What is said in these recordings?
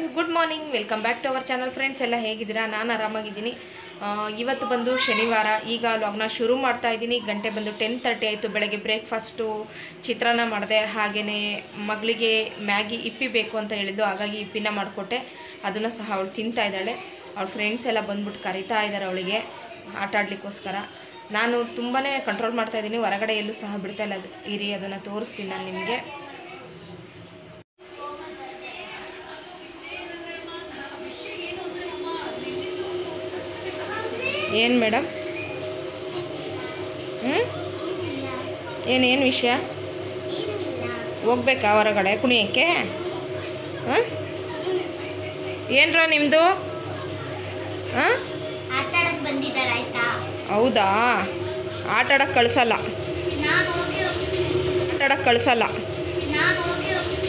good morning welcome back to our channel friends ಎಲ್ಲ ಹೇಗಿದ್ದೀರಾ ನಾನು ಆರಾಮಾಗಿದ್ದೀನಿ ಆ, ಇವತ್ತು ಬಂದು ಶನಿವಾರ ಈಗ ಲಾಗ್ನ ಶುರು ಮಾಡ್ತಾ ಇದ್ದೀನಿ ಗಂಟೆ ಬಂದು ಟೆನ್ ತರ್ಟಿ ಆಯಿತು ಬೆಳಗ್ಗೆ ಬ್ರೇಕ್ಫಾಸ್ಟು ಚಿತ್ರಾನ್ನ ಮಾಡಿದೆ ಹಾಗೆಯೇ ಮಗಳಿಗೆ ಮ್ಯಾಗಿ ಇಪ್ಪಿ ಬೇಕು ಅಂತ ಹೇಳಿದ್ದು ಹಾಗಾಗಿ ಇಪ್ಪಿನ ಮಾಡಿಕೊಟ್ಟೆ ಅದನ್ನು ಸಹ ಅವಳು ತಿಂತಾ ಇದ್ದಾಳೆ ಅವಳ ಫ್ರೆಂಡ್ಸ್ ಎಲ್ಲ ಬಂದ್ಬಿಟ್ಟು ಕರಿತಾ ಇದ್ದಾರೆ ಅವಳಿಗೆ ಆಟ ಆಡಲಿಕ್ಕೋಸ್ಕರ ನಾನು ತುಂಬಾ ಕಂಟ್ರೋಲ್ ಮಾಡ್ತಾ ಇದ್ದೀನಿ ಹೊರಗಡೆ ಎಲ್ಲೂ ಸಹ ಬಿಡ್ತಾ ಇಲ್ಲ ಅದು ಇರಿ ಅದನ್ನು ತೋರಿಸ್ತೀನಿ ನಾನು ನಿಮಗೆ ಏನು ಮೇಡಮ್ ಹ್ಞೂ ಏನೇನು ವಿಷಯ ಹೋಗ್ಬೇಕಾ ಹೊರಗಡೆ ಕುಣಿಯೋಕ್ಕೆ ಹಾಂ ಏನರ ನಿಮ್ಮದು ಹಾಂ ಆಟ ಆಡಕ್ ಬಂದಿದ್ದಾರೆ ಆಯ್ತಾ ಹೌದಾ ಆಟ ಆಡೋಕ್ಕೆ ಕಳಿಸಲ್ಲ ನಾನು ಹೋಗಿ ಆಟ ಆಡೋಕ್ಕೆ ಕಳಿಸಲ್ಲ ನಾನು ಹೋಗಿ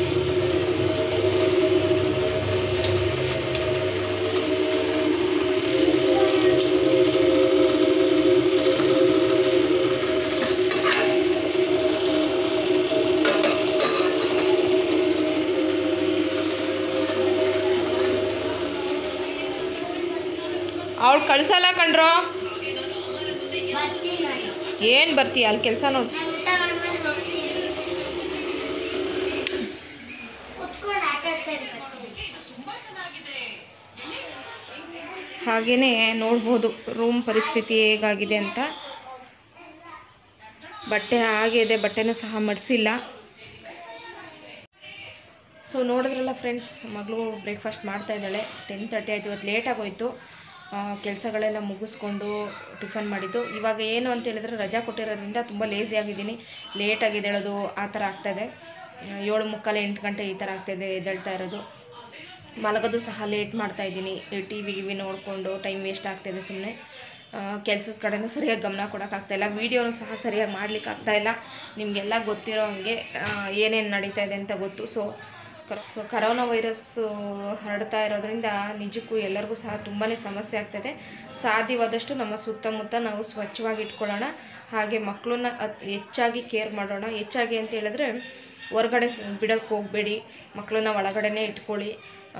ಅವಳು ಕಳಿಸಲ್ಲ ಕಣ್ರೋ ಬರ್ತೀನಿ ನಾನು ಏನು ಬರ್ತೀಯ ಅಲ್ಲಿ ಕೆಲಸ ನೋಡಿ ನಾನು ಊಟ ಮಾಡ್ಮೇಲೆ ಹೋಗ್ತೀನಿ ಕುತ್ಕೊಂಡು ಆಟ ಆಡ್ತಾ ಇರ್ಬೇಕು ಹಾಗೆಯೇ ನೋಡ್ಬೋದು ರೂಮ್ ಪರಿಸ್ಥಿತಿ ಹೇಗಾಗಿದೆ ಅಂತ ಬಟ್ಟೆ ಹಾಗೆ ಇದೆ ಬಟ್ಟೆನೂ ಸಹ ಮಡಿಸಿಲ್ಲ ಸೊ ನೋಡಿದ್ರಲ್ಲ ಫ್ರೆಂಡ್ಸ್ ಮಗಳು ಬ್ರೇಕ್ಫಾಸ್ಟ್ ಮಾಡ್ತಾ ಇದ್ದಾಳೆ ಟೆನ್ ತರ್ಟಿ ಆಯಿತು ಇವತ್ತು ಲೇಟ್ ಆಗೋಯ್ತು ಕೆಲಸಗಳೆಲ್ಲ ಮುಗಿಸ್ಕೊಂಡು ಟಿಫನ್ ಮಾಡಿದ್ದು ಇವಾಗ ಏನು ಅಂತ ಹೇಳಿದ್ರೆ ರಜಾ ಕೊಟ್ಟಿರೋದ್ರಿಂದ ತುಂಬ ಲೇಸಿ ಆಗಿದ್ದೀನಿ ಲೇಟಾಗಿ ಎದ್ದೇಳೋದು ಆ ಥರ ಆಗ್ತಾಯಿದೆ ಏಳು ಮುಕ್ಕಾಲು ಎಂಟು ಗಂಟೆ ಈ ಥರ ಆಗ್ತಾಯಿದೆ ಎದ್ದೇಳ್ತಾ ಇರೋದು ಮಲಗೋದು ಸಹ ಲೇಟ್ ಮಾಡ್ತಾ ಇದ್ದೀನಿ ಟಿ ವಿ ಗಿವಿ ನೋಡಿಕೊಂಡು ಟೈಮ್ ವೇಸ್ಟ್ ಆಗ್ತಾಯಿದೆ ಸುಮ್ಮನೆ ಕೆಲಸದ ಕಡೆನೂ ಸರಿಯಾಗಿ ಗಮನ ಕೊಡೋಕ್ಕಾಗ್ತಾಯಿಲ್ಲ ವೀಡಿಯೋನೂ ಸಹ ಸರಿಯಾಗಿ ಮಾಡ್ಲಿಕ್ಕೆ ಆಗ್ತಾಯಿಲ್ಲ ನಿಮಗೆಲ್ಲ ಗೊತ್ತಿರೋ ಹಾಗೆ ಏನೇನು ನಡೀತಾ ಇದೆ ಅಂತ ಗೊತ್ತು ಸೊ ಸೊ ಕರೋನಾ ವೈರಸ್ಸು ಹರಡ್ತಾ ಇರೋದ್ರಿಂದ ನಿಜಕ್ಕೂ ಎಲ್ಲರಿಗೂ ಸಹ ತುಂಬಾ ಸಮಸ್ಯೆ ಆಗ್ತದೆ ಸಾಧ್ಯವಾದಷ್ಟು ನಮ್ಮ ಸುತ್ತಮುತ್ತ ನಾವು ಸ್ವಚ್ಛವಾಗಿ ಇಟ್ಕೊಳ್ಳೋಣ ಹಾಗೆ ಮಕ್ಕಳನ್ನ ಅತ್ ಹೆಚ್ಚಾಗಿ ಕೇರ್ ಮಾಡೋಣ ಹೆಚ್ಚಾಗಿ ಅಂತ ಹೇಳಿದ್ರೆ ಹೊರಗಡೆ ಬಿಡೋಕ್ಕೆ ಹೋಗಬೇಡಿ ಮಕ್ಕಳನ್ನ ಒಳಗಡೆನೇ ಇಟ್ಕೊಳ್ಳಿ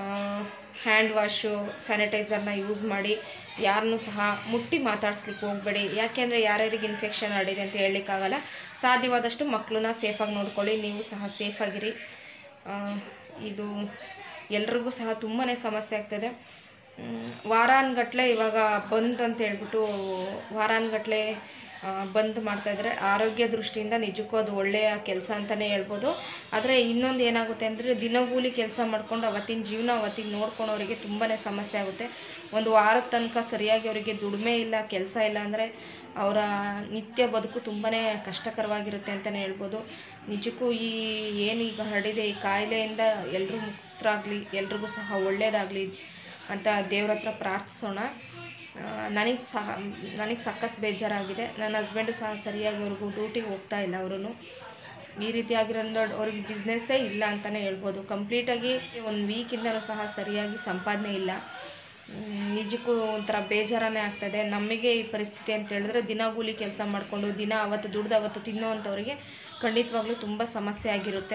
ಹ್ಯಾಂಡ್ ವಾಶು ಸ್ಯಾನಿಟೈಸರ್ನ ಯೂಸ್ ಮಾಡಿ ಯಾರನ್ನೂ ಸಹ ಮುಟ್ಟಿ ಮಾತಾಡ್ಸ್ಲಿಕ್ಕೆ ಹೋಗಬೇಡಿ ಯಾಕೆಂದರೆ ಯಾರ್ಯಾರಿಗೆ ಇನ್ಫೆಕ್ಷನ್ ಹರಡಿದೆ ಅಂತ ಹೇಳಲಿಕ್ಕಾಗಲ್ಲ ಸಾಧ್ಯವಾದಷ್ಟು ಮಕ್ಕಳನ್ನ ಸೇಫಾಗಿ ನೋಡ್ಕೊಳ್ಳಿ ನೀವು ಸಹ ಸೇಫಾಗಿರಿ ಆ, ಇದು ಎಲ್ರಿಗೂ ಸಹ ತುಂಬಾ ಸಮಸ್ಯೆ ಆಗ್ತದೆ ಮ್, ವಾರಾನ್ಗಟ್ಲೆ ಇವಾಗ ಬಂದ್ ಅಂತ ಹೇಳ್ಬಿಟ್ಟು ವಾರಾನ್ಗಟ್ಲೆ ಆ, ಬಂದ್ ಮಾಡ್ತಾಯಿದ್ರೆ ಆರೋಗ್ಯ ದೃಷ್ಟಿಯಿಂದ ನಿಜಕ್ಕೂ ಅದು ಒಳ್ಳೆಯ ಕೆಲಸ ಅಂತಲೇ ಹೇಳ್ಬೋದು ಆದರೆ ಇನ್ನೊಂದು ಏನಾಗುತ್ತೆ ಅಂದರೆ ದಿನಗೂಲಿ ಕೆಲಸ ಮಾಡ್ಕೊಂಡು ಅವತ್ತಿನ ಜೀವನ ಅವತ್ತಿನ ನೋಡ್ಕೊಳೋರಿಗೆ ತುಂಬಾ ಸಮಸ್ಯೆ ಆಗುತ್ತೆ ಒಂದು ವಾರದ ತನಕ ಸರಿಯಾಗಿ ಅವರಿಗೆ ದುಡಿಮೆ ಇಲ್ಲ ಕೆಲಸ ಇಲ್ಲ ಅಂದರೆ ಅವರ ನಿತ್ಯ ಬದುಕು ತುಂಬಾ ಕಷ್ಟಕರವಾಗಿರುತ್ತೆ ಅಂತಲೇ ಹೇಳ್ಬೋದು ನಿಜಕ್ಕೂ ಈ ಏನೀಗ ಹರಡಿದೆ ಈ ಕಾಯಿಲೆಯಿಂದ ಎಲ್ಲರೂ ಮುಕ್ತರಾಗಲಿ ಎಲ್ರಿಗೂ ಸಹ ಒಳ್ಳೆಯದಾಗಲಿ ಅಂತ ದೇವ್ರ ಹತ್ರ ಪ್ರಾರ್ಥಿಸೋಣ ನನಗೆ ಸಹ ನನಗೆ ಸಖತ್ ಬೇಜಾರಾಗಿದೆ ನನ್ನ ಹಸ್ಬೆಂಡು ಸಹ ಸರಿಯಾಗಿ ಅವ್ರಿಗೂ ಡ್ಯೂಟಿಗೆ ಹೋಗ್ತಾ ಇಲ್ಲ ಅವರು ಈ ರೀತಿಯಾಗಿರೋದ್ರಿಂದ ಅವ್ರಿಗೆ ಬಿಸ್ನೆಸ್ಸೇ ಇಲ್ಲ ಅಂತಲೇ ಹೇಳ್ಬೋದು ಕಂಪ್ಲೀಟಾಗಿ ಒಂದು ವೀಕಿಂದಲೂ ಸಹ ಸರಿಯಾಗಿ ಸಂಪಾದನೆ ಇಲ್ಲ ಮ್, ನಿಜಕ್ಕೂ ಒಂಥರ ಬೇಜಾರನೇ ಆಗ್ತದೆ ನಮಗೆ ಈ ಪರಿಸ್ಥಿತಿ ಅಂತ ಹೇಳಿದ್ರೆ ದಿನ ಕೂಲಿ ಕೆಲಸ ಮಾಡಿಕೊಂಡು ದಿನ ಅವತ್ತು ದುಡ್ದು ಅವತ್ತು ತಿನ್ನೋವಂಥವ್ರಿಗೆ ಖಂಡಿತವಾಗ್ಲೂ ತುಂಬ ಸಮಸ್ಯೆ ಆಗಿರುತ್ತೆ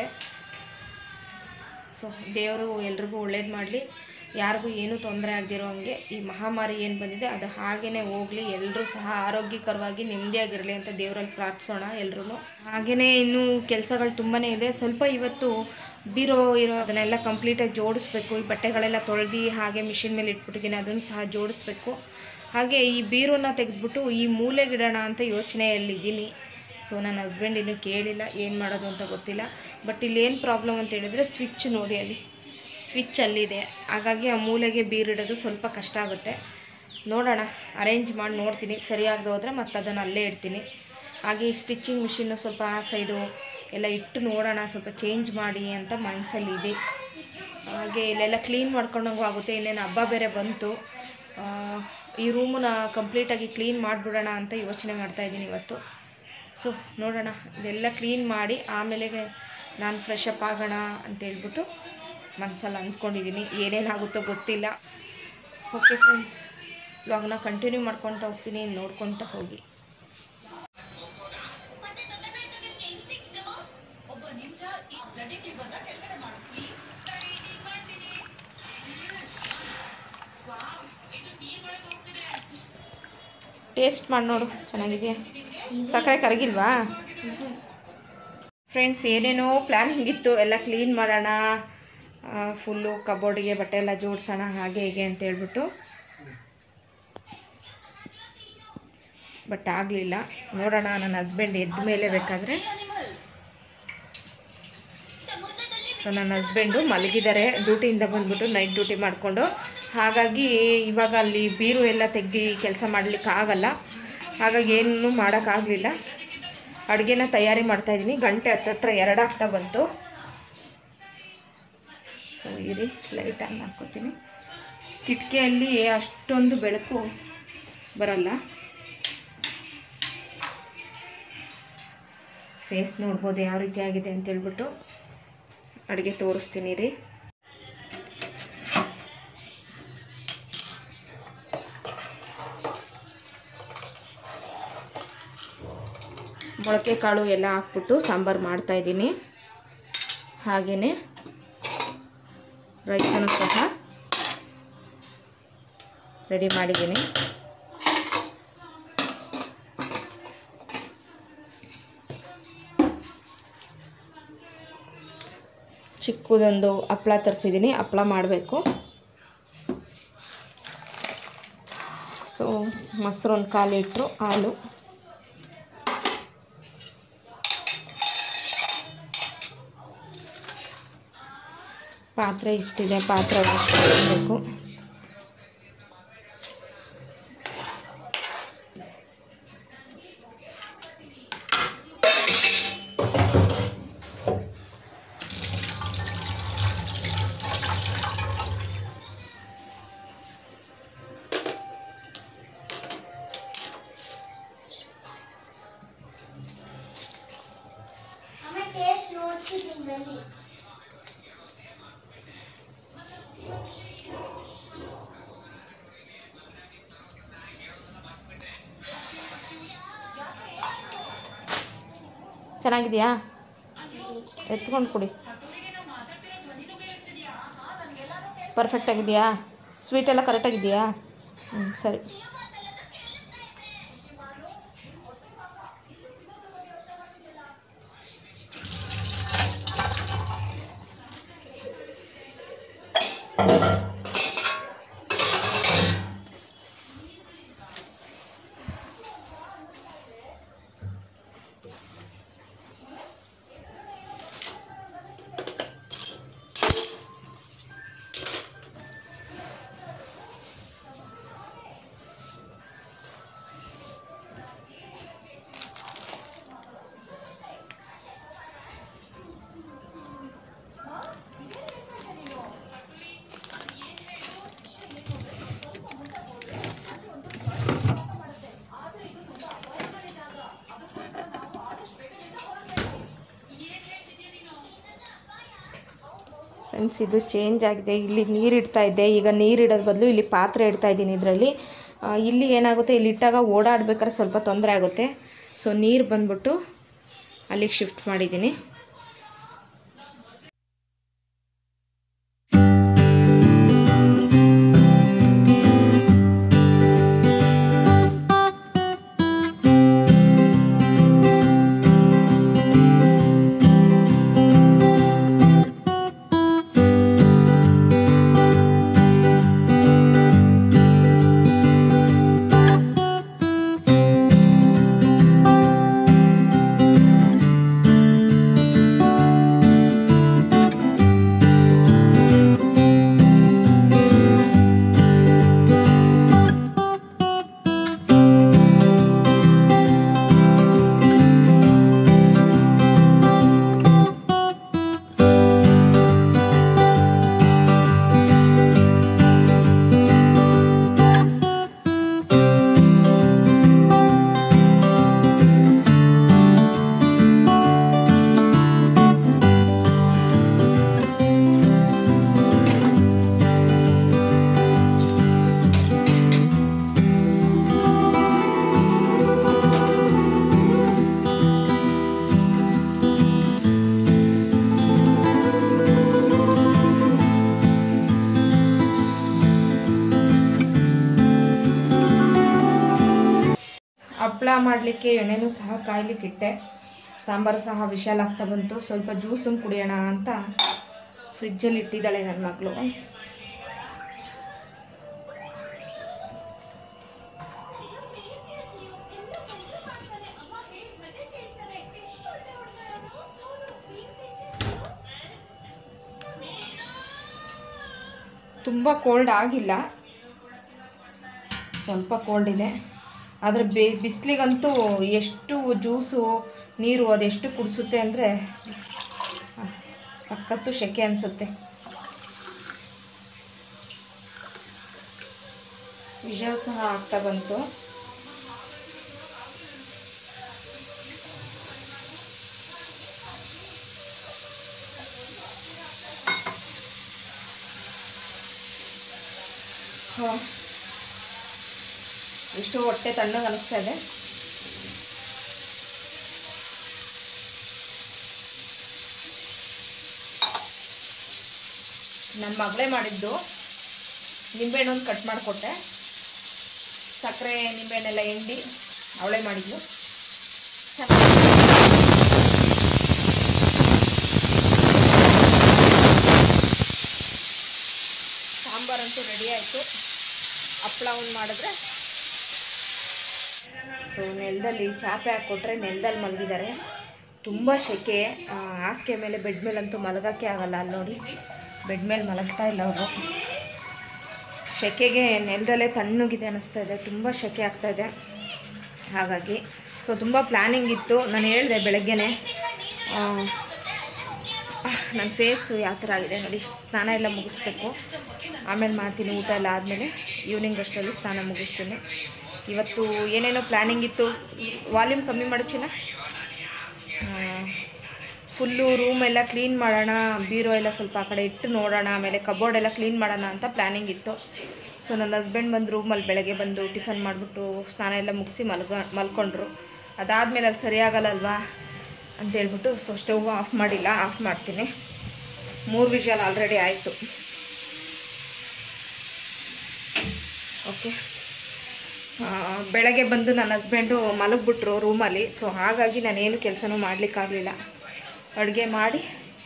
ಸೊ ದೇವರು ಎಲ್ರಿಗೂ ಒಳ್ಳೇದು ಮಾಡಲಿ ಯಾರಿಗೂ ಏನೂ ತೊಂದರೆ ಆಗದಿರೋ ಹಂಗೆ ಈ ಮಹಾಮಾರಿ ಏನು ಬಂದಿದೆ ಅದು ಹಾಗೇ ಹೋಗಲಿ ಎಲ್ಲರೂ ಸಹ ಆರೋಗ್ಯಕರವಾಗಿ ನೆಮ್ಮದಿಯಾಗಿರಲಿ ಅಂತ ದೇವರಲ್ಲಿ ಪ್ರಾರ್ಥಿಸೋಣ ಎಲ್ಲರೂ ಹಾಗೆಯೇ ಇನ್ನೂ ಕೆಲಸಗಳು ತುಂಬಾ ಇದೆ ಸ್ವಲ್ಪ ಇವತ್ತು ಬೀರೋ ಇರೋ ಅದನ್ನೆಲ್ಲ ಕಂಪ್ಲೀಟಾಗಿ ಜೋಡಿಸ್ಬೇಕು ಈ ಬಟ್ಟೆಗಳೆಲ್ಲ ತೊಳೆದು ಹಾಗೆ ಮಿಷಿನ್ ಮೇಲೆ ಇಟ್ಬಿಟ್ಟಿದ್ದೀನಿ ಅದನ್ನು ಸಹ ಜೋಡಿಸ್ಬೇಕು ಹಾಗೆ ಈ ಬೀರೋನ ತೆಗೆದ್ಬಿಟ್ಟು ಈ ಮೂಲೆಗಿಡೋಣ ಅಂತ ಯೋಚನೆಯಲ್ಲಿದ್ದೀನಿ ಸೊ ನನ್ನ ಹಸ್ಬೆಂಡ್ ಇನ್ನೂ ಕೇಳಿಲ್ಲ ಏನು ಮಾಡೋದು ಅಂತ ಗೊತ್ತಿಲ್ಲ ಬಟ್ ಇಲ್ಲಿ ಏನು ಪ್ರಾಬ್ಲಮ್ ಅಂತ ಹೇಳಿದರೆ ಸ್ವಿಚ್ ನೋಡಿ ಅಲ್ಲಿ ಸ್ವಿಚ್ ಅಲ್ಲಿದೆ ಹಾಗಾಗಿ ಆ ಮೂಲೆಗೆ ಬೀರಿಡೋದು ಸ್ವಲ್ಪ ಕಷ್ಟ ಆಗುತ್ತೆ ನೋಡೋಣ ಅರೇಂಜ್ ಮಾಡಿ ನೋಡ್ತೀನಿ ಸರಿಯಾಗದೆ ಹೋದರೆ ಮತ್ತೆ ಅದನ್ನು ಅಲ್ಲೇ ಇಡ್ತೀನಿ ಹಾಗೆ ಈ ಸ್ಟಿಚಿಂಗ್ ಮಿಷಿನ್ನು ಸ್ವಲ್ಪ ಆ ಸೈಡು ಎಲ್ಲ ಇಟ್ಟು ನೋಡೋಣ ಸ್ವಲ್ಪ ಚೇಂಜ್ ಮಾಡಿ ಅಂತ ಮನಸ್ಸಲ್ಲಿ ಇದೆ ಹಾಗೆ ಇಲ್ಲೆಲ್ಲ ಕ್ಲೀನ್ ಮಾಡ್ಕೊಂಡಂಗೂ ಆಗುತ್ತೆ ಇನ್ನೇನು ಹಬ್ಬ ಬೇರೆ ಬಂತು ಆ, ಈ ರೂಮನ್ನ ಕಂಪ್ಲೀಟಾಗಿ ಕ್ಲೀನ್ ಮಾಡಿಬಿಡೋಣ ಅಂತ ಯೋಚನೆ ಮಾಡ್ತಾಯಿದ್ದೀನಿ ಇವತ್ತು ಸೊ ನೋಡೋಣ ಇದೆಲ್ಲ ಕ್ಲೀನ್ ಮಾಡಿ ಆಮೇಲೆ ನಾನು ಫ್ರೆಶ್ ಅಪ್ ಆಗೋಣ ಅಂತ ಹೇಳ್ಬಿಟ್ಟು ಮನಸ್ಸಲ್ಲಿ ಅಂದ್ಕೊಂಡಿದ್ದೀನಿ ಏನೇನಾಗುತ್ತೋ ಗೊತ್ತಿಲ್ಲ ಓಕೆ ಫ್ರೆಂಡ್ಸ್ ವ್ಲಾಗ್ನ ಕಂಟಿನ್ಯೂ ಮಾಡ್ಕೊತಾ ಹೋಗ್ತೀನಿ ನೋಡ್ಕೊತ ಹೋಗಿ ಟೇಸ್ಟ್ ಮಾಡಿ ನೋಡು ಚೆನ್ನಾಗಿದೆಯಾ ಸಕ್ಕರೆ ಕರಗಿಲ್ವಾ ಫ್ರೆಂಡ್ಸ್ ಏನೇನೋ ಪ್ಲ್ಯಾನ್ ಹಿಂಗಿತ್ತು ಎಲ್ಲ ಕ್ಲೀನ್ ಮಾಡೋಣ ಫುಲ್ಲು ಕಬೋರ್ಡಿಗೆ ಬಟ್ಟೆ ಎಲ್ಲ ಜೋಡಿಸೋಣ ಹಾಗೆ ಹೀಗೆ ಅಂತ ಹೇಳ್ಬಿಟ್ಟು ಬಟ್ ಆಗಲಿಲ್ಲ ನೋಡೋಣ ನನ್ನ ಹಸ್ಬೆಂಡ್ ಎದ್ದ ಮೇಲೆ ಬೇಕಾದರೆ ಸೊ ನನ್ನ ಹಸ್ಬೆಂಡು ಮಲಗಿದ್ದಾರೆ ಡ್ಯೂಟಿಯಿಂದ ಬಂದ್ಬಿಟ್ಟು ನೈಟ್ ಡ್ಯೂಟಿ ಮಾಡಿಕೊಂಡು ಹಾಗಾಗಿ ಇವಾಗ ಅಲ್ಲಿ ಬೀರು ಎಲ್ಲ ತೆಗ್ದು ಕೆಲಸ ಮಾಡಲಿಕ್ಕೆ ಆಗಲ್ಲ ಹಾಗಾಗಿ ಏನೂ ಮಾಡೋಕ್ಕಾಗಲಿಲ್ಲ ಅಡುಗೆನ ತಯಾರಿ ಮಾಡ್ತಾಯಿದ್ದೀನಿ ಗಂಟೆ ಹತ್ತತ್ರ ಎರಡಾಗ್ತಾ ಬಂತು ಸೊ ಇರಿ ಲೈಟ್ ಆನ್ ಮಾಡ್ಕೊತೀನಿ ಕಿಟಕಿಯಲ್ಲಿ ಅಷ್ಟೊಂದು ಬೆಳಕು ಬರಲ್ಲ ಫೇಸ್ ನೋಡ್ಬೋದು ಯಾವ ರೀತಿ ಆಗಿದೆ ಅಂತ ಹೇಳ್ಬಿಟ್ಟು ಅಡುಗೆ ತೋರಿಸ್ತೀನಿ ರೀ ಮೊಳಕೆ ಕಾಳು ಎಲ್ಲ ಹಾಕ್ಬಿಟ್ಟು ಸಾಂಬಾರು ಮಾಡ್ತಾಯಿದ್ದೀನಿ ಹಾಗೆಯೇ ರೈಸನ್ನು ಸಹ ರೆಡಿ ಮಾಡಿದ್ದೀನಿ ಚಿಕ್ಕದೊಂದು ಹಪ್ಳ ತರಿಸಿದ್ದೀನಿ ಹಪ್ಳ ಮಾಡಬೇಕು ಸೊ ಮೊಸರು ಒಂದು ಕಾಲು ಲೀಟ್ರು ಹಾಲು ಪಾತ್ರೆ ಇಷ್ಟಿದೆ ಪಾತ್ರೆ ವಾಶ್ ಮಾಡಬೇಕು ಆಮೇಲೆ ಟೇಸ್ಟ್ ನೋಡ್ತಿದ್ದೀನಿ ಬನ್ನಿ ಚೆನ್ನಾಗಿದೆಯಾ ಎತ್ಕೊಂಡು ಕೊಡಿ ಪರ್ಫೆಕ್ಟ್ ಆಗಿದೆಯಾ ಸ್ವೀಟ್ ಎಲ್ಲ ಕರೆಕ್ಟಾಗಿದೆಯಾ ಹ್ಞೂ ಸರಿ ಫ್ರೆಂಡ್ಸ್ ಇದು ಚೇಂಜ್ ಆಗಿದೆ ಇಲ್ಲಿ ನೀರು ಇಡ್ತಾ ಇದ್ದೆ ಈಗ ನೀರು ಇಡೋದ್ ಬದಲು ಇಲ್ಲಿ ಪಾತ್ರೆ ಇಡ್ತಾ ಇದ್ದೀನಿ ಇದರಲ್ಲಿ ಇಲ್ಲಿ ಏನಾಗುತ್ತೆ ಇಲ್ಲಿ ಇಟ್ಟಾಗ ಓಡಾಡ್ಬೇಕಾದ್ರೆ ಸ್ವಲ್ಪ ತೊಂದರೆ ಆಗುತ್ತೆ ಸೊ ನೀರು ಬಂದ್ಬಿಟ್ಟು ಅಲ್ಲಿಗೆ ಶಿಫ್ಟ್ ಮಾಡಿದ್ದೀನಿ ಮಾಡಲಿಕ್ಕೆ ಎಣ್ಣೆನೂ ಸಹ ಕಾಯ್ಲಿಕ್ಕೆ ಇಟ್ಟೆ ಸಾಂಬಾರು ಸಹ ವಿಶಾಲ ಆಗ್ತಾ ಬಂತು ಸ್ವಲ್ಪ ಜ್ಯೂಸನ್ನು ಕುಡಿಯೋಣ ಅಂತ ಫ್ರಿಜ್ಜಲ್ಲಿ ಇಟ್ಟಿದ್ದಾಳೆ ನನ್ನ ಮಗಳು ತುಂಬ ಕೋಲ್ಡ್ ಆಗಿಲ್ಲ ಸ್ವಲ್ಪ ಕೋಲ್ಡ್ ಇದೆ ಆದರೆ ಬೇ ಬಿಸಿಲಿಗಂತೂ ಎಷ್ಟು ಜ್ಯೂಸು ನೀರು ಅದೆಷ್ಟು ಕುಡಿಸುತ್ತೆ ಅಂದರೆ ಸಖತ್ತು ಸೆಕೆ ಅನಿಸುತ್ತೆ ವಿಷಲ್ ಸಹ ಆಗ್ತಾ ಬಂತು ಹಾಂ ಎಷ್ಟು ಹೊಟ್ಟೆ ತಣ್ಣಗೆ ಅನಿಸ್ತಾ ಇದೆ ನನ್ನ ಮಗಳೇ ಮಾಡಿದ್ದು ನಿಂಬೆಹಣ್ಣೊಂದು ಕಟ್ ಮಾಡಿಕೊಟ್ಟೆ ಸಕ್ಕರೆ ನಿಂಬೆಹಣ್ಣೆಲ್ಲ ಹಿಂಡಿ ಅವಳೇ ಮಾಡಿದ್ದು ಚೆನ್ನಾಗಿ ಸಾಂಬಾರಂತೂ ರೆಡಿ ಆಯಿತು ಹಪ್ಪಳ ಒಂದು ಮಾಡಿದ್ರೆ ಸೊ ನೆಲದಲ್ಲಿ ಚಾಪೆ ಹಾಕ್ಕೊಟ್ರೆ ನೆಲದಲ್ಲಿ ಮಲಗಿದ್ದಾರೆ ತುಂಬ ಸೆಕೆ ಆ, ಹಾಸಿಗೆ ಮೇಲೆ ಬೆಡ್ ಮೇಲಂತೂ ಮಲಗೋಕ್ಕೆ ಆಗಲ್ಲ ಅಲ್ಲಿ ನೋಡಿ ಬೆಡ್ ಮೇಲೆ ಮಲಗ್ತಾ ಇಲ್ಲ ಅವರು ಸೆಕೆಗೆ ನೆಲದಲ್ಲೇ ತಣ್ಣಗಿದೆ ಅನ್ನಿಸ್ತಾ ಇದೆ ತುಂಬ ಸೆಕೆ ಆಗ್ತಾ ಇದೆ ಹಾಗಾಗಿ ಸೊ ತುಂಬ ಪ್ಲ್ಯಾನಿಂಗ್ ಇತ್ತು ನಾನು ಹೇಳಿದೆ ಬೆಳಗ್ಗೆನೆ ನನ್ನ ಫೇಸು ಯಾವ ಥರ ಆಗಿದೆ ನೋಡಿ ಸ್ನಾನ ಎಲ್ಲ ಮುಗಿಸ್ಬೇಕು ಆಮೇಲೆ ಮಾಡ್ತೀನಿ ಊಟ ಎಲ್ಲ ಆದಮೇಲೆ ಈವ್ನಿಂಗ್ ಅಷ್ಟರಲ್ಲಿ ಸ್ನಾನ ಮುಗಿಸ್ತೀನಿ ಇವತ್ತು ಏನೇನೋ ಪ್ಲ್ಯಾನಿಂಗ್ ಇತ್ತು ವಾಲ್ಯೂಮ್ ಕಮ್ಮಿ ಮಾಡು ಚಿನ್ನ ಫುಲ್ಲು ರೂಮ್ ಎಲ್ಲ ಕ್ಲೀನ್ ಮಾಡೋಣ ಬೀರೋ ಎಲ್ಲ ಸ್ವಲ್ಪ ಆ ಕಡೆ ಇಟ್ಟು ನೋಡೋಣ ಆಮೇಲೆ ಕಬೋರ್ಡ್ ಎಲ್ಲ ಕ್ಲೀನ್ ಮಾಡೋಣ ಅಂತ ಪ್ಲ್ಯಾನಿಂಗ್ ಇತ್ತು ಸೊ ನನ್ನ ಹಸ್ಬೆಂಡ್ ಬಂದು ರೂಮಲ್ಲಿ ಬೆಳಗ್ಗೆ ಬಂದು ಟಿಫನ್ ಮಾಡಿಬಿಟ್ಟು ಸ್ನಾನ ಎಲ್ಲ ಮುಗಿಸಿ ಮಲ್ಗ ಮಲ್ಕೊಂಡ್ರು ಅದಾದಮೇಲೆ ಅದು ಸರಿಯಾಗಲ್ಲಲ್ವಾ ಅಂತ ಹೇಳ್ಬಿಟ್ಟು ಸೊ ಸ್ಟವ್ ಆಫ್ ಮಾಡಿಲ್ಲ ಆಫ್ ಮಾಡ್ತೀನಿ ಮೂರು ವಿಷಲ್ ಆಲ್ರೆಡಿ ಆಯಿತು ಓಕೆ ಆ, ಬೆಳಗ್ಗೆ ಬಂದು ನನ್ನ ಹಸ್ಬೆಂಡು ಮಲಗಿಬಿಟ್ರು ರೂಮಲ್ಲಿ ಸೊ ಹಾಗಾಗಿ ನಾನೇನು ಕೆಲಸನೂ ಮಾಡಲಿಕ್ಕಾಗಲಿಲ್ಲ ಅಡುಗೆ ಮಾಡಿ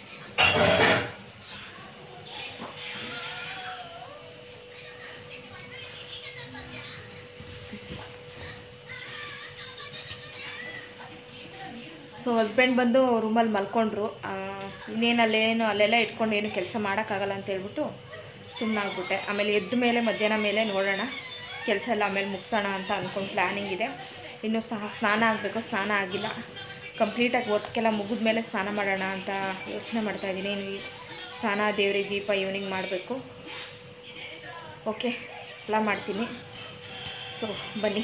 ಸೊ ಹಸ್ಬೆಂಡ್ ಬಂದು ರೂಮಲ್ಲಿ ಮಲ್ಕೊಂಡ್ರು ಆ, ಇನ್ನೇನು ಅಲ್ಲೇನು ಅಲ್ಲೆಲ್ಲ ಇಟ್ಕೊಂಡು ಏನು ಕೆಲಸ ಮಾಡೋಕ್ಕಾಗಲ್ಲ ಅಂತ ಹೇಳ್ಬಿಟ್ಟು ಸುಮ್ಮನಾಗ್ಬಿಟ್ಟೆ ಆಮೇಲೆ ಎದ್ದ ಮೇಲೆ ಮಧ್ಯಾಹ್ನ ಮೇಲೆ ನೋಡೋಣ ಕೆಲಸ ಎಲ್ಲ ಆಮೇಲೆ ಮುಗಿಸೋಣ ಅಂತ ಅಂದ್ಕೊಂಡು ಪ್ಲ್ಯಾನಿಂಗ್ ಇದೆ ಇನ್ನೂ ಸಹ ಸ್ನಾನ ಆಗಬೇಕು ಸ್ನಾನ ಆಗಿಲ್ಲ ಕಂಪ್ಲೀಟಾಗಿ ವರ್ಕೆಲ್ಲ ಮುಗಿದ ಮೇಲೆ ಸ್ನಾನ ಮಾಡೋಣ ಅಂತ ಯೋಚನೆ ಮಾಡ್ತಾಯಿದ್ದೀನಿ ಇನ್ನು ಈ ಸ್ನಾನ ದೇವ್ರಿಗೆ ದೀಪ ಈವ್ನಿಂಗ್ ಮಾಡಬೇಕು ಓಕೆ ಎಲ್ಲ ಮಾಡ್ತೀನಿ ಸೊ ಬನ್ನಿ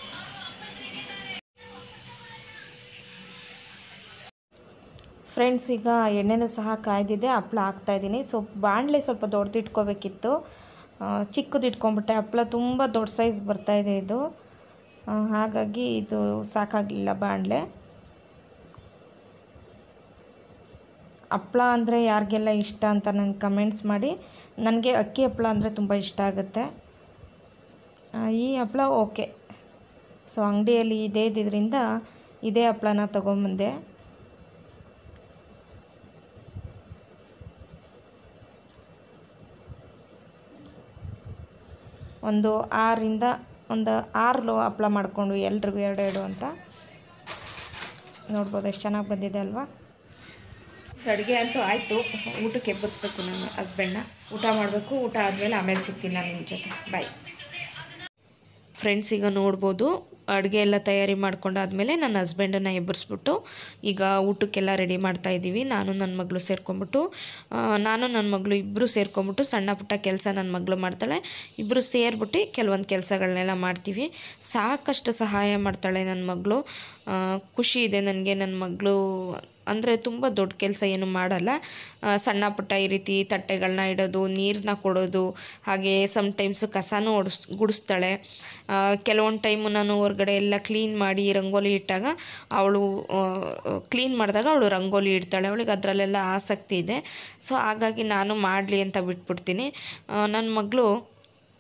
ಫ್ರೆಂಡ್ಸ್ ಈಗ ಎಣ್ಣೆನೂ ಸಹ ಕಾಯ್ದಿದೆ ಹಪ್ಳ ಹಾಕ್ತಾಯಿದ್ದೀನಿ ಸೊ ಬಾಣಲೆ ಸ್ವಲ್ಪ ದೊಡ್ಡದು ಇಟ್ಕೋಬೇಕಿತ್ತು ಚಿಕ್ಕದು ಇಟ್ಕೊಂಡ್ಬಿಟ್ಟೆ ಹಪ್ಳ ತುಂಬ ದೊಡ್ಡ ಸೈಜ್ ಬರ್ತಾಯಿದೆ ಇದು ಆ, ಹಾಗಾಗಿ ಇದು ಸಾಕಾಗಲಿಲ್ಲ ಬಾಣಲೆ ಹಪ್ಳ ಅಂದರೆ ಯಾರಿಗೆಲ್ಲ ಇಷ್ಟ ಅಂತ ನನಗೆ ಕಮೆಂಟ್ಸ್ ಮಾಡಿ ನನಗೆ ಅಕ್ಕಿ ಹಪ್ಳ ಅಂದರೆ ತುಂಬ ಇಷ್ಟ ಆಗುತ್ತೆ ಆ, ಈ ಹಪ್ಳ ಓಕೆ ಸೊ ಅಂಗಡಿಯಲ್ಲಿ ಇದೇ ಇದ್ದಿದ್ದರಿಂದ ಇದೇ ಹಪ್ಳನ ತೊಗೊಂಬಂದೆ ಒಂದು ಆರರಿಂದ ಒಂದು ಆರು ಹಪ್ಳ ಮಾಡಿಕೊಂಡು ಎಲ್ರಿಗೂ ಎರಡೆರಡು ಅಂತ ನೋಡ್ಬೋದು ಎಷ್ಟು ಚೆನ್ನಾಗಿ ಬಂದಿದೆ ಅಲ್ವಾ ಅಡುಗೆ ಅಂತೂ ಆಯಿತು ಊಟಕ್ಕೆ ಎಬ್ಬರಿಸ್ಬೇಕು ನನ್ನ ಹಸ್ಬೆಂಡ್ನ ಊಟ ಮಾಡಬೇಕು ಊಟ ಆದಮೇಲೆ ಆಮೇಲೆ ಸಿಗ್ತೀನಿ ನಾನು ನಿಮ್ಮ ಜೊತೆ ಬಾಯ್ ಫ್ರೆಂಡ್ಸ್ ಈಗ ನೋಡ್ಬೋದು ಅಡುಗೆ ಎಲ್ಲ ತಯಾರಿ ಮಾಡ್ಕೊಂಡಾದ್ಮೇಲೆ ನನ್ನ ಹಸ್ಬೆಂಡನ್ನು ಎಬ್ಬರಿಸ್ಬಿಟ್ಟು ಈಗ ಊಟಕ್ಕೆಲ್ಲ ರೆಡಿ ಮಾಡ್ತಾ ಇದ್ದೀವಿ ನಾನು ನನ್ನ ಮಗಳು ಸೇರ್ಕೊಂಬಿಟ್ಟು ಆ, ನಾನು ನನ್ನ ಮಗಳು ಇಬ್ಬರು ಸೇರ್ಕೊಂಬಿಟ್ಟು ಸಣ್ಣ ಪುಟ್ಟ ಕೆಲಸ ನನ್ನ ಮಗಳು ಮಾಡ್ತಾಳೆ ಇಬ್ಬರು ಸೇರಿಬಿಟ್ಟು ಕೆಲವೊಂದು ಕೆಲಸಗಳನ್ನೆಲ್ಲ ಮಾಡ್ತೀವಿ ಸಾಕಷ್ಟು ಸಹಾಯ ಮಾಡ್ತಾಳೆ ನನ್ನ ಮಗಳು ಆ, ಖುಷಿ ಇದೆ ನನಗೆ ನನ್ನ ಮಗಳು ಅಂದರೆ ತುಂಬ ದೊಡ್ಡ ಕೆಲಸ ಏನು ಮಾಡಲ್ಲ ಆ, ಸಣ್ಣ ಪುಟ್ಟ ಈ ರೀತಿ ತಟ್ಟೆಗಳನ್ನ ಇಡೋದು ನೀರನ್ನ ಕೊಡೋದು ಹಾಗೆ ಸಮ್ಟೈಮ್ಸ್ ಕಸನೂ ಒಡಿಸ್ ಗುಡಿಸ್ತಾಳೆ ಕೆಲವೊಂದು ಟೈಮು ನಾನು ಹೊರಗಡೆ ಎಲ್ಲ ಕ್ಲೀನ್ ಮಾಡಿ ರಂಗೋಲಿ ಇಟ್ಟಾಗ ಅವಳು ಕ್ಲೀನ್ ಮಾಡಿದಾಗ ಅವಳು ರಂಗೋಲಿ ಇಡ್ತಾಳೆ ಅವಳಿಗೆ ಅದರಲ್ಲೆಲ್ಲ ಆಸಕ್ತಿ ಇದೆ ಸೊ ಹಾಗಾಗಿ ನಾನು ಮಾಡಲಿ ಅಂತ ಬಿಟ್ಬಿಡ್ತೀನಿ ನನ್ನ ಮಗಳು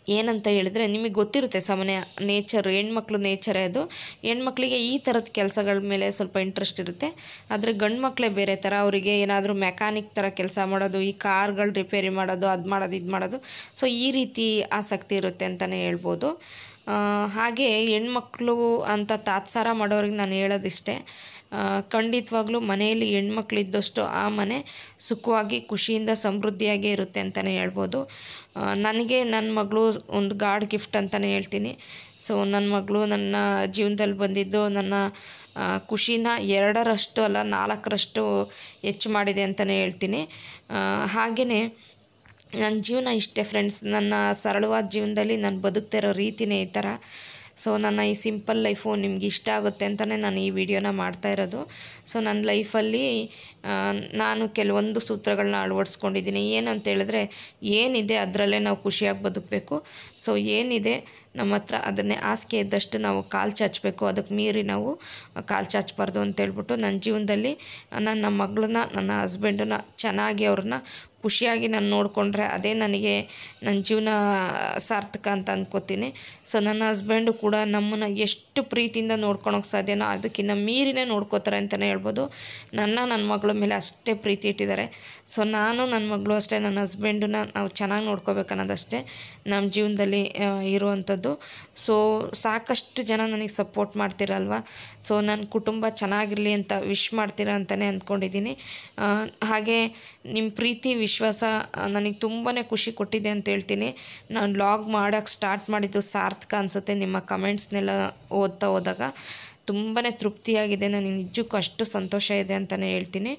ಏನಂತ ಹೇಳಿದ್ರೆ ನಿಮಗೆ ಗೊತ್ತಿರುತ್ತೆ ಸಾಮಾನ್ಯ ನೇಚರ್ ಹೆಣ್ಮಕ್ಳು ನೇಚರೇ ಅದು ಹೆಣ್ಮಕ್ಳಿಗೆ ಈ ಥರದ ಕೆಲಸಗಳ ಮೇಲೆ ಸ್ವಲ್ಪ ಇಂಟ್ರೆಸ್ಟ್ ಇರುತ್ತೆ ಆದರೆ ಗಂಡು ಮಕ್ಕಳೇ ಬೇರೆ ಥರ ಅವರಿಗೆ ಏನಾದರೂ ಮೆಕ್ಯಾನಿಕ್ ಥರ ಕೆಲಸ ಮಾಡೋದು ಈ ಕಾರ್ಗಳು ರಿಪೇರಿ ಮಾಡೋದು ಅದು ಮಾಡೋದು ಇದು ಮಾಡೋದು ಸೊ ಈ ರೀತಿ ಆಸಕ್ತಿ ಇರುತ್ತೆ ಅಂತಲೇ ಹೇಳ್ಬೋದು ಆ, ಹಾಗೆ ಹೆಣ್ಮಕ್ಳು ಅಂತ ತಾತ್ಸಾರ ಮಾಡೋರಿಗೆ ನಾನು ಹೇಳೋದಿಷ್ಟೇ ಆ, ಖಂಡಿತವಾಗ್ಲೂ ಮನೆಯಲ್ಲಿ ಹೆಣ್ಮಕ್ಳಿದ್ದಷ್ಟು ಆ ಮನೆ ಸುಖವಾಗಿ ಖುಷಿಯಿಂದ ಸಮೃದ್ಧಿಯಾಗೇ ಇರುತ್ತೆ ಅಂತಲೇ ಹೇಳ್ಬೋದು ಆ, ನನಗೆ ನನ್ನ ಮಗಳು ಒಂದು ಗಾಡ್ ಗಿಫ್ಟ್ ಅಂತಲೇ ಹೇಳ್ತೀನಿ ಸೊ ನನ್ನ ಮಗಳು ನನ್ನ ಜೀವನದಲ್ಲಿ ಬಂದಿದ್ದು ನನ್ನ ಆ, ಖುಷಿನ ಎರಡರಷ್ಟು ಅಲ್ಲ ನಾಲ್ಕರಷ್ಟು ಹೆಚ್ಚು ಮಾಡಿದೆ ಅಂತಲೇ ಹೇಳ್ತೀನಿ ಹಾಗೆಯೇ ನನ್ನ ಜೀವನ ಇಷ್ಟೇ ಫ್ರೆಂಡ್ಸ್ ನನ್ನ ಸರಳವಾದ ಜೀವನದಲ್ಲಿ ನಾನು ಬದುಕ್ತಿರೋ ರೀತಿನೇ ಈ ಥರ ಸೊ ನನ್ನ ಈ ಸಿಂಪಲ್ ಲೈಫು ನಿಮ್ಗೆ ಇಷ್ಟ ಆಗುತ್ತೆ ಅಂತಲೇ ನಾನು ಈ ವಿಡಿಯೋನ ಮಾಡ್ತಾ ಇರೋದು ಸೊ ನನ್ನ ಲೈಫಲ್ಲಿ ಆ, ನಾನು ಕೆಲವೊಂದು ಸೂತ್ರಗಳನ್ನ ಅಳವಡಿಸ್ಕೊಂಡಿದ್ದೀನಿ ಏನು ಅಂತ ಹೇಳಿದ್ರೆ ಏನಿದೆ ಅದರಲ್ಲೇ ನಾವು ಖುಷಿಯಾಗಿ ಬದುಕಬೇಕು ಸೊ ಏನಿದೆ ನಮ್ಮ ಹತ್ರ ಅದನ್ನೇ ಹಾಸಿಗೆ ಇದ್ದಷ್ಟು ನಾವು ಕಾಲು ಚಾಚಬೇಕು ಅದಕ್ಕೆ ಮೀರಿ ನಾವು ಕಾಲು ಚಾಚಬಾರ್ದು ಅಂತೇಳ್ಬಿಟ್ಟು ನನ್ನ ಜೀವನದಲ್ಲಿ ನಾನು ನಮ್ಮ ಮಗಳನ್ನ ನನ್ನ ಹಸ್ಬೆಂಡನ್ನ ಚೆನ್ನಾಗಿ ಅವ್ರನ್ನ ಖುಷಿಯಾಗಿ ನಾನು ನೋಡಿಕೊಂಡ್ರೆ ಅದೇ ನನಗೆ ನನ್ನ ಜೀವನ ಸಾರ್ಥಕ ಅಂತ ಅಂದ್ಕೋತೀನಿ ಸೊ ನನ್ನ ಹಸ್ಬೆಂಡು ಕೂಡ ನಮ್ಮನ್ನು ಎಷ್ಟು ಪ್ರೀತಿಯಿಂದ ನೋಡ್ಕೊಳಕ್ಕೆ ಸಾಧ್ಯನೋ ಅದಕ್ಕಿಂತ ಮೀರಿನೇ ನೋಡ್ಕೋತಾರೆ ಅಂತಲೇ ಹೇಳ್ಬೋದು ನನ್ನ ನನ್ನ ಮಗಳ ಮೇಲೆ ಅಷ್ಟೇ ಪ್ರೀತಿ ಇಟ್ಟಿದ್ದಾರೆ ಸೊ ನಾನು ನನ್ನ ಮಗಳು ಅಷ್ಟೇ ನನ್ನ ಹಸ್ಬೆಂಡನ್ನ ನಾವು ಚೆನ್ನಾಗಿ ನೋಡ್ಕೋಬೇಕು ಅನ್ನೋದಷ್ಟೇ ನಮ್ಮ ಜೀವನದಲ್ಲಿ ಆ, ಇರುವಂಥದ್ದು ಸೊ ಸಾಕಷ್ಟು ಜನ ನನಗೆ ಸಪೋರ್ಟ್ ಮಾಡ್ತೀರಲ್ವ ಸೊ ನನ್ನ ಕುಟುಂಬ ಚೆನ್ನಾಗಿರಲಿ ಅಂತ ವಿಶ್ ಮಾಡ್ತೀರಾ ಅಂತಲೇ ಅಂದ್ಕೊಂಡಿದ್ದೀನಿ ಆ, ಹಾಗೆ ನಿಮ್ಮ ಪ್ರೀತಿ ವಿಶ್ವಾಸ ನನಗೆ ತುಂಬಾ ಖುಷಿ ಕೊಟ್ಟಿದೆ ಅಂತ ಹೇಳ್ತೀನಿ ನಾನು ಲಾಗ್ ಮಾಡೋಕ್ಕೆ ಸ್ಟಾರ್ಟ್ ಮಾಡಿದ್ದು ಸಾರ್ಥಕ ಅನಿಸುತ್ತೆ ನಿಮ್ಮ ಕಮೆಂಟ್ಸ್ನೆಲ್ಲ ಓದ್ತಾ ಹೋದಾಗ ತುಂಬಾ ತೃಪ್ತಿಯಾಗಿದೆ ನನಗೆ ನಿಜಕ್ಕೂ ಅಷ್ಟು ಸಂತೋಷ ಇದೆ ಅಂತಲೇ ಹೇಳ್ತೀನಿ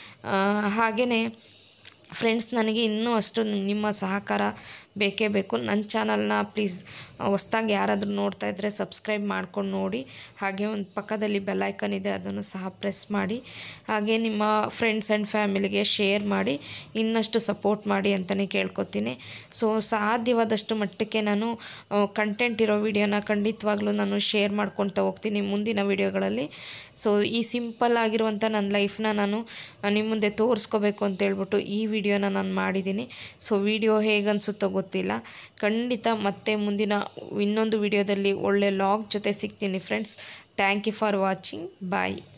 ಹಾಗೆಯೇ ಫ್ರೆಂಡ್ಸ್ ನನಗೆ ಇನ್ನೂ ಅಷ್ಟು ನಿಮ್ಮ ಸಹಕಾರ ಬೇಕೇ ಬೇಕು ನನ್ನ ಚಾನಲ್ನ ಪ್ಲೀಸ್ ಹೊಸ್ದಾಗಿ ಯಾರಾದರೂ ನೋಡ್ತಾ ಇದ್ದರೆ ಸಬ್ಸ್ಕ್ರೈಬ್ ಮಾಡ್ಕೊಂಡು ನೋಡಿ ಹಾಗೆ ಒಂದು ಪಕ್ಕದಲ್ಲಿ ಬೆಲ್ಲೈಕನ್ ಇದೆ ಅದನ್ನು ಸಹ ಪ್ರೆಸ್ ಮಾಡಿ ಹಾಗೆ ನಿಮ್ಮ ಫ್ರೆಂಡ್ಸ್ ಆ್ಯಂಡ್ ಫ್ಯಾಮಿಲಿಗೆ ಶೇರ್ ಮಾಡಿ ಇನ್ನಷ್ಟು ಸಪೋರ್ಟ್ ಮಾಡಿ ಅಂತಲೇ ಕೇಳ್ಕೊತೀನಿ ಸೊ ಸಾಧ್ಯವಾದಷ್ಟು ಮಟ್ಟಕ್ಕೆ ನಾನು ಕಂಟೆಂಟ್ ಇರೋ ವಿಡಿಯೋನ ಖಂಡಿತವಾಗ್ಲೂ ನಾನು ಶೇರ್ ಮಾಡ್ಕೊಳ್ತಾ ಹೋಗ್ತೀನಿ ಮುಂದಿನ ವಿಡಿಯೋಗಳಲ್ಲಿ ಸೊ ಈ ಸಿಂಪಲ್ ಆಗಿರುವಂಥ ನನ್ನ ಲೈಫ್ನ ನಾನು ನಿಮ್ಮ ಮುಂದೆ ತೋರಿಸ್ಕೋಬೇಕು ಅಂತ ಹೇಳ್ಬಿಟ್ಟು ಈ ವಿಡಿಯೋನ ನಾನು ಮಾಡಿದ್ದೀನಿ ಸೊ ವಿಡಿಯೋ ಹೇಗನ್ಸುತ್ತೋ ಗೊತ್ತಿಲ್ಲ ಖಂಡಿತ ಮತ್ತೆ ಮುಂದಿನ ಇನ್ನೊಂದು ವಿಡಿಯೋದಲ್ಲಿ ಒಳ್ಳೆ ಲಾಗ್ ಜೊತೆ ಸಿಗ್ತೀನಿ friends thank you for watching bye